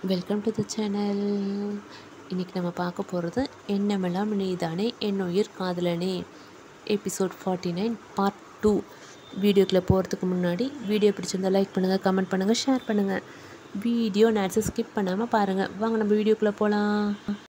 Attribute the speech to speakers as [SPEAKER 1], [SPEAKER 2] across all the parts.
[SPEAKER 1] Welcome to the channel இன்றைக்கி நம்ம பார்க்க போகிறது என்னமெல்லாம் நீதானே என் உயிர் காதலனே episode forty nine part two வீடியோக்குள்ளே போகிறதுக்கு முன்னாடி வீடியோ பிடிச்சிருந்தா லைக் பண்ணுங்கள் கமெண்ட் பண்ணுங்கள் ஷேர் பண்ணுங்கள் வீடியோ நேரத்தை ஸ்கிப் பண்ணாமல் பாருங்கள் வாங்க நம்ம வீடியோக்குள்ளே போகலாம்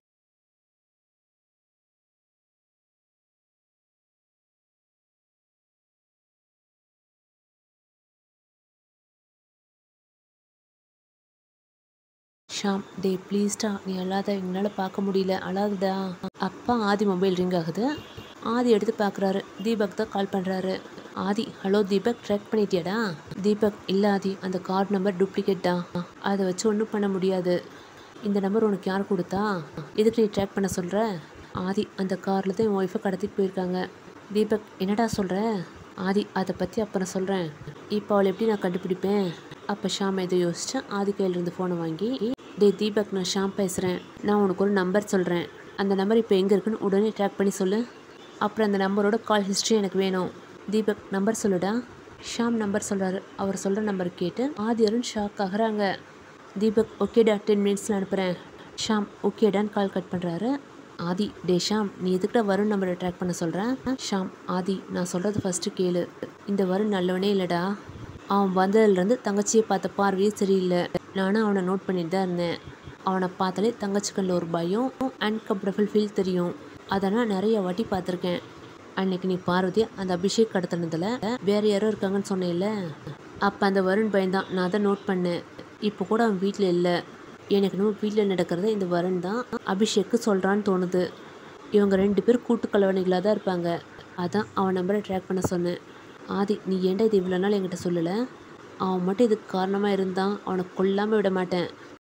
[SPEAKER 1] ஷாம் டே ப்ளீஸ்டா நீ அழாத எங்களால் பார்க்க முடியல அழாததா அப்பா ஆதி மொபைல் ரிங் ஆகுது ஆதி எடுத்து பார்க்குறாரு தீபக் தான் கால் பண்ணுறாரு ஆதி ஹலோ தீபக் ட்ராக் பண்ணிட்டியாடா தீபக் இல்லை ஆதி அந்த கார்டு நம்பர் டூப்ளிகேட் தான் அதை வச்சு ஒன்றும் பண்ண முடியாது இந்த நம்பர் உனக்கு யார் கொடுத்தா எதுக்கு நீ ட்ராக் பண்ண சொல்கிற ஆதி அந்த காரில் தான் என் ஒய்ஃபை கடத்திட்டு போயிருக்காங்க தீபக் என்னடா சொல்கிற ஆதி அதை பற்றி அப்புறம் சொல்கிறேன் இப்போ அவளை எப்படி நான் கண்டுபிடிப்பேன் அப்போ ஷாம் எதை யோசிச்சு ஆதி கையிலேருந்து ஃபோனை வாங்கி டே தீபக் நான் ஷாம் பேசுகிறேன் நான் உனக்கு ஒரு நம்பர் சொல்கிறேன் அந்த நம்பர் இப்போ எங்கே இருக்குன்னு உடனே ட்ராக் பண்ணி சொல்லு அப்புறம் அந்த நம்பரோட கால் ஹிஸ்ட்ரி எனக்கு வேணும் தீபக் நம்பர் சொல்லுடா ஷாம் நம்பர் சொல்கிறாரு அவர் சொல்கிற நம்பர் கேட்டு ஆதி அருண் ஷாக் ஆகுறாங்க தீபக் ஓகேடா டென் மினிட்ஸில் அனுப்புகிறேன் ஷாம் ஓகேடான்னு கால் கட் பண்ணுறாரு ஆதி டே ஷாம் நீ எதுக்குடா வருண் நம்பரை ட்ராக் பண்ண சொல்கிறேன் ஷாம் ஆதி நான் சொல்கிறது ஃபஸ்ட்டு கேளு இந்த வருண் நல்லவனே இல்லைடா அவன் வந்ததுலேருந்து தங்கச்சியை பார்த்த பார்வையே சரியில்லை நானும் அவனை நோட் பண்ணிட்டு தான் இருந்தேன் அவனை பார்த்தாலே தங்கச்சி கண்ணில் ஒரு பயம் அன்கம்ஃபர்டபுள் ஃபீல் தெரியும் அதை நான் நிறைய வாட்டி பார்த்துருக்கேன் அன்னைக்கு நீ பார்வதி அந்த அபிஷேக் கடத்தினதில் வேற யாரோ இருக்காங்கன்னு சொன்னேன்ல அப்போ அந்த வருண் பயந்தான் நான் அதை நோட் பண்ணேன் இப்போ கூட அவன் வீட்டில் இல்லை எனக்கு இன்னும் வீட்டில் நடக்கிறத இந்த வருண் தான் அபிஷேக்கு சொல்கிறான்னு தோணுது இவங்க ரெண்டு பேர் கூட்டு கலவணிகளாக தான் இருப்பாங்க அதான் அவன் நம்பரை ட்ராக் பண்ண சொன்னேன் ஆதி நீ ஏன்டா இது இவ்வளோ நாள் என்கிட்ட சொல்லலை அவன் மட்டும் இதுக்கு காரணமாக இருந்தான் அவனை கொல்லாமல் விட மாட்டேன்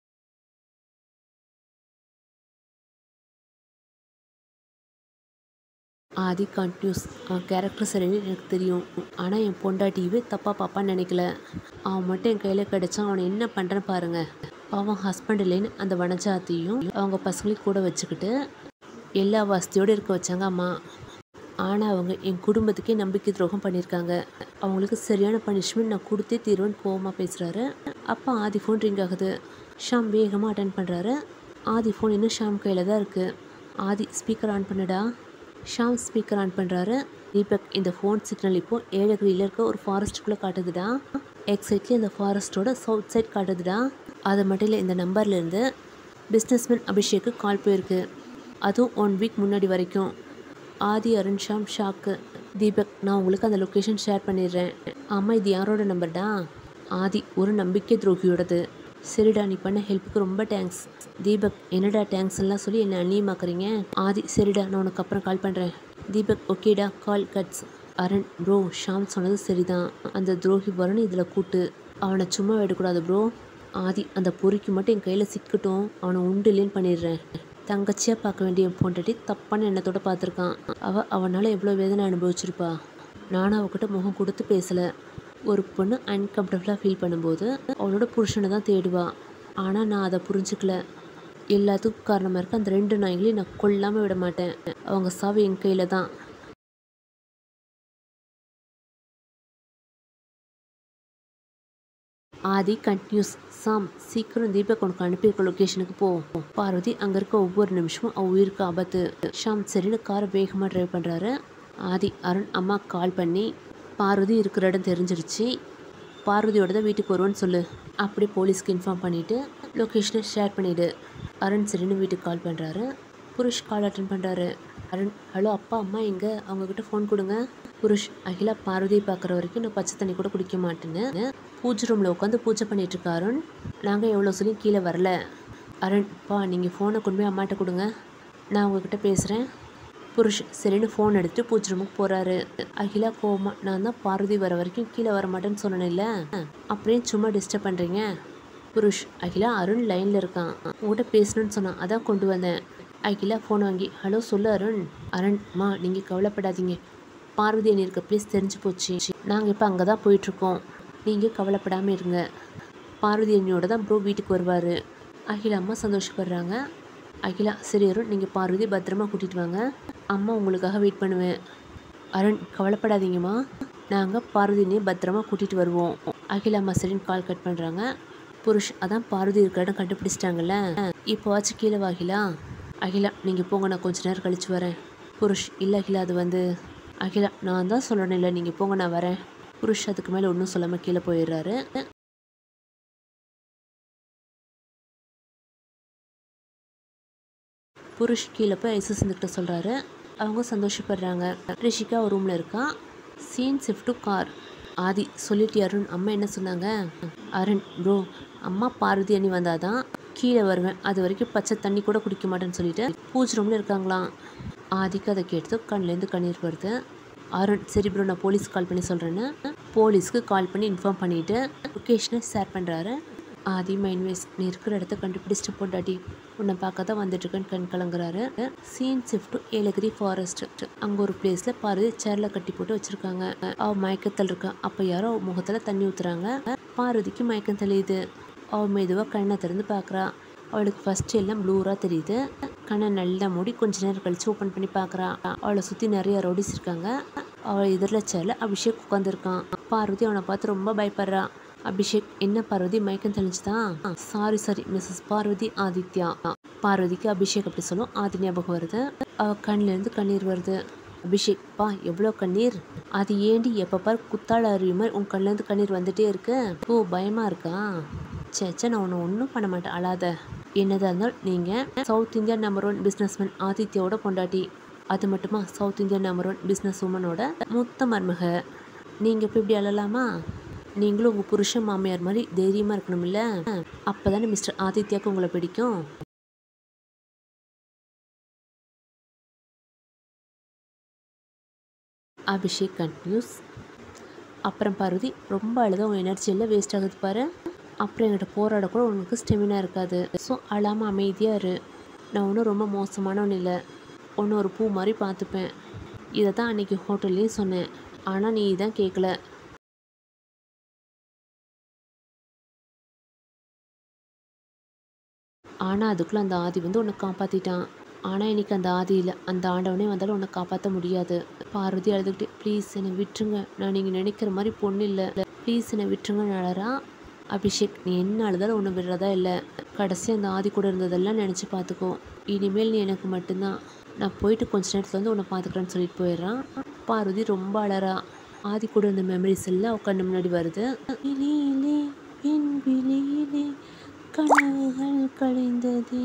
[SPEAKER 1] ஆதி கன்ஃபியூஸ் அவன் கேரக்டர் சரின்னு எனக்கு தெரியும் ஆனால் என் பொண்டாட்டியவே தப்பாக பாப்பான்னு நினைக்கல அவன் மட்டும் என் கையில் கிடச்சான் அவனை என்ன பண்ணுறேன்னு பாருங்கள் அவன் ஹஸ்பண்ட் இல்லைன்னு அந்த வனஜாத்தியும் அவங்க பசங்களையும் கூட வச்சுக்கிட்டு எல்லா வசதியோடு இருக்க வச்சாங்க அம்மா ஆனால் அவங்க என் குடும்பத்துக்கே நம்பிக்கை துரோகம் பண்ணியிருக்காங்க அவங்களுக்கு சரியான பனிஷ்மெண்ட் நான் கொடுத்தே தீர்வேன்னு கோவமாக பேசுகிறாரு அப்போ ஆதி ஃபோன் ரிங் ஆகுது ஷாம் வேகமாக அட்டன் பண்ணுறாரு ஆதி ஃபோன் இன்னும் ஷாம் கையில் தான் இருக்குது ஆதி ஸ்பீக்கர் ஆன் பண்ணுடா ஷாம் ஸ்பீக்கர் ஆன் பண்ணுறாரு தீபக் இந்த ஃபோன் சிக்னல் இப்போது ஏழகிரியில் இருக்க ஒரு ஃபாரஸ்ட்டுக்குள்ளே காட்டுதுடா எக்ஸைட்லி அந்த ஃபாரஸ்ட்டோட சவுத் சைட் காட்டுதுடா அது மட்டும் இல்லை இந்த நம்பர்லேருந்து பிஸ்னஸ்மேன் அபிஷேக்கு கால் போயிருக்கு அதுவும் ஒன் வீக் முன்னாடி வரைக்கும் ஆதி அருண் ஷாம் ஷாக்கு தீபக் நான் உங்களுக்கு அந்த லொக்கேஷன் ஷேர் பண்ணிடுறேன் ஆமாம் இது யாரோட நம்பர்டா ஆதி ஒரு நம்பிக்கை துரோகியோடது சரிடா நீ பண்ண ஹெல்ப்புக்கு ரொம்ப தேங்க்ஸ் தீபக் என்னடா தேங்க்ஸ் எல்லாம் சொல்லி என்னை அந்நியமாக்குறீங்க ஆதி சரிடா நான் உனக்கு அப்புறம் கால் பண்ணுறேன் தீபக் ஓகேடா call cuts Arun bro Sham சொன்னது சரிதான் அந்த துரோகி வருண் இதில் கூட்டு அவனை சும்மா விடக்கூடாது ப்ரோ ஆதி அந்த பொறிக்கு மட்டும் என் கையில் சிக்கட்டும் அவனை உண்டு இல்லைன்னு பண்ணிடுறேன் தங்கச்சியாக பார்க்க வேண்டிய என் பொண்டாட்டி தப்பான எண்ணத்தோட பார்த்துருக்கான் அவள் அவனால் எவ்வளோ வேதனை அனுபவிச்சிருப்பா நானும் அவகிட்ட முகம் கொடுத்து பேசலை ஒரு பொண்ணு அன்கம்ஃபர்டபுளாக ஃபீல் பண்ணும்போது அவளோட புருஷனை தான் தேடுவா ஆனால் நான் அதை புரிஞ்சுக்கல எல்லாத்துக்கும் காரணமாக இருக்க அந்த ரெண்டு நாய்களையும் நான் கொல்லாமல் விட மாட்டேன் அவங்க சாவு என் கையில் தான் ஆதி கண்டினியூஸ் சாம் சீக்கிரம் தீபக் உனக்கு அனுப்பியிருக்க லொக்கேஷனுக்கு போ பார்வதி அங்கே இருக்க ஒவ்வொரு நிமிஷமும் அவ உயிருக்கு ஆபத்து ஷாம் சரின்னு காரை வேகமாக ட்ரைவ் பண்ணுறாரு ஆதி அருண் அம்மா கால் பண்ணி பார்வதி இருக்கிற இடம் தெரிஞ்சிருச்சு பார்வதியோட தான் வீட்டுக்கு வருவேன்னு சொல்லு அப்படியே போலீஸ்க்கு இன்ஃபார்ம் பண்ணிவிட்டு லொக்கேஷனை ஷேர் பண்ணிவிடு அருண் சரின்னு வீட்டுக்கு கால் பண்ணுறாரு புருஷ் கால் அட்டன் பண்ணுறாரு அருண் ஹலோ அப்பா அம்மா எங்கே அவங்கக்கிட்ட ஃபோன் கொடுங்க புருஷ் அகிலா பார்வதியை பார்க்குற வரைக்கும் நான் பச்சை தண்ணி கூட குடிக்க மாட்டேன்னு பூஜை ரூமில் உட்காந்து பூஜை பண்ணிட்டு இருக்க அருண் நாங்கள் எவ்வளோ சொல்லி கீழே வரல அருண் பா நீங்கள் ஃபோனை கொண்டு போய் அம்மாட்ட கொடுங்க நான் உங்ககிட்ட பேசுகிறேன் புருஷ் சரின்னு ஃபோன் எடுத்துட்டு பூஜை ரூமுக்கு போகிறாரு அகிலா கோமா நான் தான் பார்வதி வர வரைக்கும் கீழே வர மாட்டேன்னு சொன்னேன்ல அப்படியே சும்மா டிஸ்டர்ப் பண்ணுறீங்க புருஷ் அகிலா அருண் லைனில் இருக்கான் உங்கள்கிட்ட பேசணும்னு சொன்னான் அதான் கொண்டு வந்தேன் அகிலா ஃபோன் வாங்கி ஹலோ சொல்லு அருண் அருண் மா நீங்கள் கவலைப்படாதீங்க பார்வதி அணி இருக்க ப்ளேஸ் தெரிஞ்சு போச்சு நாங்கள் இப்போ அங்கே தான் போயிட்டுருக்கோம் நீங்கள் கவலைப்படாமல் இருங்க பார்வதி அண்ணியோட தான் ப்ரோ வீட்டுக்கு வருவார் அகிலா அம்மா சந்தோஷப்படுறாங்க அகிலா சரி அருண் நீங்கள் பார்வதி பத்திரமா கூட்டிகிட்டு வாங்க அம்மா உங்களுக்காக வெயிட் பண்ணுவேன் அருண் கவலைப்படாதீங்கம்மா நாங்கள் பார்வதினியை பத்திரமா கூட்டிகிட்டு வருவோம் அகிலா அம்மா சரின்னு கால் கட் பண்ணுறாங்க புருஷ் அதான் பார்வதி இருக்கிற இடம் கண்டுபிடிச்சிட்டாங்கல்ல இப்போவாச்சும் கீழே வா அகிலா அகிலா நீங்கள் போங்க நான் கொஞ்ச நேரம் கழிச்சு வரேன் புருஷ் இல்லை அகிலா அது வந்து அகிலா நான் தான் சொல்லணும் இல்லை நீங்கள் போங்க நான் வரேன் புருஷ் அதுக்கு மேலே ஒன்றும் சொல்லாமல் கீழே போயிடுறாரு புருஷ் கீழே போய் ஐசஸ்கிட்ட சொல்கிறாரு அவங்க சந்தோஷப்படுறாங்க ரிஷிகா ஒரு ரூமில் இருக்கா scene shift to car Aadhi சொல்லிட்டு அருண் அம்மா என்ன சொன்னாங்க அருண் ப்ரோ அம்மா பார்வதி அண்ணி வந்தாதான் கீழே வருவேன் அது வரைக்கும் பச்சை தண்ணி கூட குடிக்க மாட்டேன்னு சொல்லிட்டு பூஜ் ரூமில் இருக்காங்களாம் ஆதிக்கு அதை கேட்டு கண்ணிலேருந்து கண்ணீர் வருது அருண் சரி ப்ரோ நான் போலீஸ் கால் பண்ணி சொல்கிறேன்னு போலீஸ்க்கு கால் பண்ணி இன்ஃபார்ம் பண்ணிவிட்டு லொக்கேஷனை ஷேர் பண்ணுறாரு ஆதி மைன்வேஸ் நீ இருக்கிற இடத்த கண்டுபிடிச்சிட்டு போட்டாடி உன்னை பார்க்க தான் வந்துட்டுருக்கேன்னு கண் கலங்குறாரு scene shift to Yelagiri forest அங்கே ஒரு பிளேஸில் பார்வதி சேரில் கட்டி போட்டு வச்சுருக்காங்க அவ மயக்கத்தில் இருக்கா அப்போ யாரோ அவ முகத்தில் தண்ணி ஊற்றுறாங்க பார்வதிக்கு மயக்கம் தெளியுது அவள் மெதுவாக கண்ணை திறந்து பார்க்குறா அவளுக்கு ஃபர்ஸ்ட் எல்லாம் ப்ளூராக தெரியுது கண்ணை நல்லா மூடி கொஞ்ச நேரம் கழிச்சு ஓப்பன் பண்ணி பார்க்குறா அவளை சுற்றி நிறைய ரவுடிஸ் இருக்காங்க அவள் எதிரில் சேரில் அபிஷேக் உட்காந்துருக்கான் பார்வதி அவனை பார்த்து ரொம்ப பயப்படுறா அபிஷேக் என்ன பார்வதி மயக்கம் தெளிஞ்சுதான் sorry sorry Mrs Parvathi Aditya பார்வதிக்கு அபிஷேக் அப்படி சொல்லும் ஆதி ஞாபகம் வருது அவ கண்ணுல இருந்து கண்ணீர் வருது அபிஷேக் பா எவ்வளோ கண்ணீர் அது ஏண்டி எப்போ பார் குத்தால அருவி மாதிரி உன் கண்ணுலேருந்து கண்ணீர் வந்துட்டே இருக்கு ஓ பயமா இருக்கா சேச்சே நான் உன்னை ஒன்றும் பண்ண மாட்டேன் அழாத என்னதாக இருந்தாலும் நீங்கள் South India number one businessman ஆதித்யாவோட பொண்டாட்டி அது மட்டுமா South India number one business உமனோட மூத்த மருமக நீங்கள் இப்போ இப்படி அழலாமா நீங்களும் உங்கள் புருஷன் மாமியார் மாதிரி தைரியமாக இருக்கணும்ல அப்போ தானே மிஸ்டர் ஆதித்யாவுக்கு உங்களை பிடிக்கும் அபிஷேக் கன்ஃபியூஸ் அப்புறம் பார்வதி ரொம்ப அழுத உன் எனர்ஜி எல்லாம் வேஸ்ட் ஆகுது பாரு அப்புறம் என்கிட்ட போராட கூட உனக்கு ஸ்டெமினா இருக்காது ஸோ அழாமல் அமைதியாக இரு நான் ஒன்றும் ரொம்ப மோசமானவன் இல்லை ஒன்று ஒரு பூ மாதிரி பார்த்துப்பேன் இதை தான் அன்றைக்கி ஹோட்டல்லையும் சொன்னேன் ஆனால் நீ இதான் கேட்கல ஆனால் அதுக்குள்ளே அந்த ஆதி வந்து உன்னை காப்பாற்றிட்டான் ஆனால் இன்னைக்கு அந்த ஆதி இல்லை அந்த ஆண்டவனே வந்தாலும் உன்னை காப்பாற்ற முடியாது பார்வதி அழுதுகிட்டே ப்ளீஸ் என்னை விட்டுருங்க நான் நீங்கள் நினைக்கிற மாதிரி பொண்ணு இல்லை ப்ளீஸ் என்னை விட்டுருங்க அழறா அபிஷேக் நீ என்ன அழுதாலும் ஒன்று விடுறதா இல்லை கடைசி அந்த ஆதி கூட இருந்ததெல்லாம் நினச்சி பார்த்துக்கோ இனிமேல் நீ எனக்கு மட்டும்தான் நான் போயிட்டு கொஞ்ச நேரத்தில் வந்து உன்னை பார்த்துக்கிறேன்னு சொல்லிட்டு போயிடுறான் பார்வதி ரொம்ப அழறா ஆதி கூட இருந்த மெமரிஸ் எல்லாம் அவ கண்ணு முன்னாடி வருது விழியிலே என் விழியிலே கனவுகள் கழிந்ததே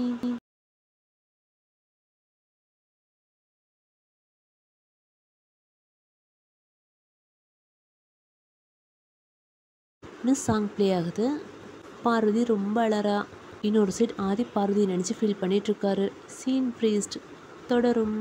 [SPEAKER 1] சாங் ப்ளே ஆகுது பார்வதி ரொம்ப அழறா இன்னொரு சைடு ஆதி பார்வதி நினச்சி ஃபீல் பண்ணிட்டு இருக்காரு சீன் ப்ரீஸ்ட் தொடரும்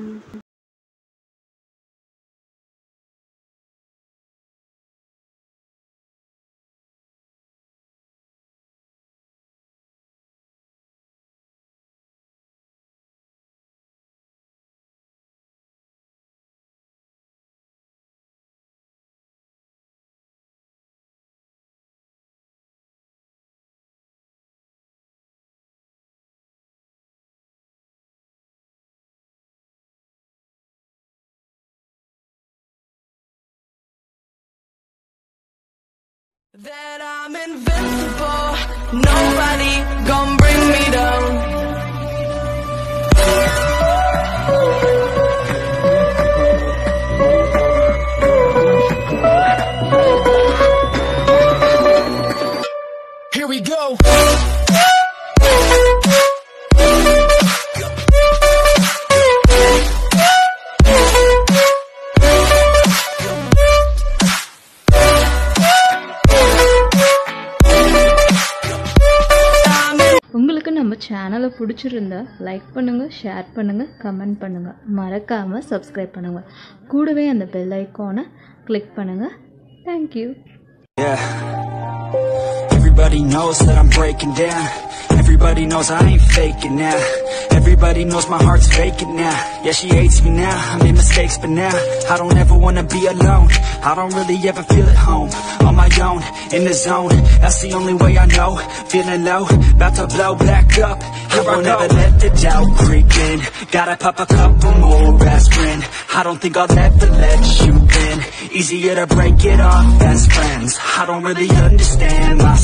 [SPEAKER 2] That I'm invincible, nobody gon' bring me down. Here we go.
[SPEAKER 3] உங்களுக்கு நம்ம சேனலை பிடிச்சிருந்தா லைக் பண்ணுங்கள் ஷேர் பண்ணுங்கள் கமெண்ட் பண்ணுங்கள் மறக்காமல் சப்ஸ்கிரைப் பண்ணுங்கள் கூடவே அந்த பெல் ஐக்கானை கிளிக் பண்ணுங்கள் thank you
[SPEAKER 4] Yeah. Everybody knows that I'm breaking down. Everybody knows I ain't faking now. Everybody knows my heart's faking now. Yeah, she hates me now. I made mistakes, but now I don't ever wanna be alone. I don't really ever feel at home. On my own, in the zone. That's the only way I know. Feeling low, about to blow back up. I won't ever let the doubt creep in. Gotta pop a couple more aspirin. I don't think I'll ever let you in. Easier to break it off best friends. I don't really understand myself.